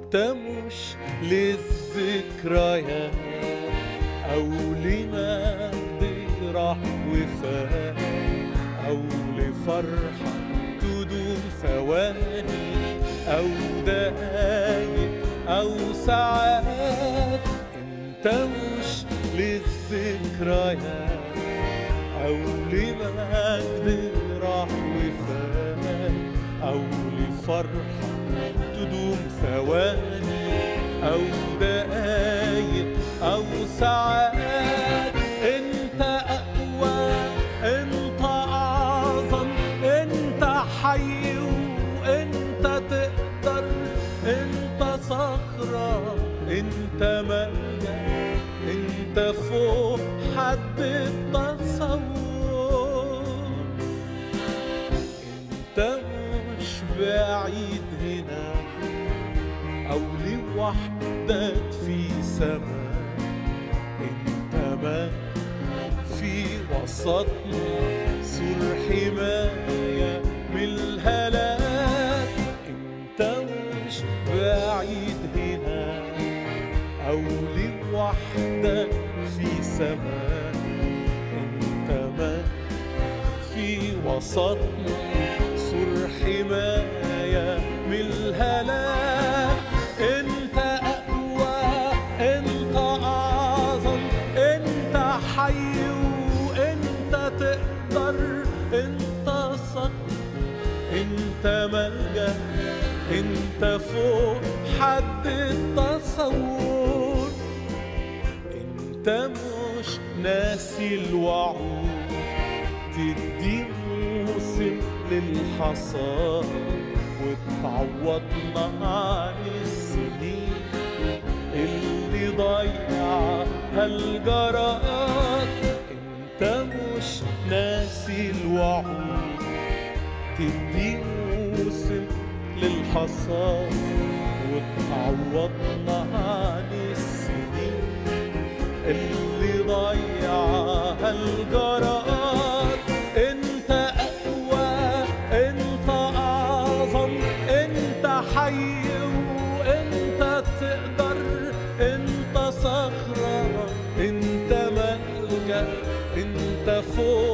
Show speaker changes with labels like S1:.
S1: انت مش للذكريات او لمجد راح وفات او لفرحة تدوم ثواني او دقايق او ساعات انت مش للذكريات او لمجد راح وفات او لفرحة تدوم ثواني او دقايق او ساعات انت اقوى انت اعظم انت حي وانت تقدر انت صخرة انت ملجأ انت فوق حد التصور انت مش بعيد هنا او لوحدك في سماء انت ما في وسطنا سور حماية من الهلاك انت مش بعيد هنا او لوحدك في سماء انت ما في وسطنا سور حماية من الهلاك انت اقوى انت اعظم انت حي وانت تقدر انت صقر انت ملجأ انت فوق حد التصور انت مش ناسي الوعود تدي موسم للحصاد وتعوضنا عن السنين اللي ضيعها الجراد انت مش ناسي الوعود تدي موسم للحصاد وتعوضنا عن السنين اللي ضيعها الجراد انت اقوى انت اعظم انت حي وانت تقدر انت صخرة انت ملجأ انت فوق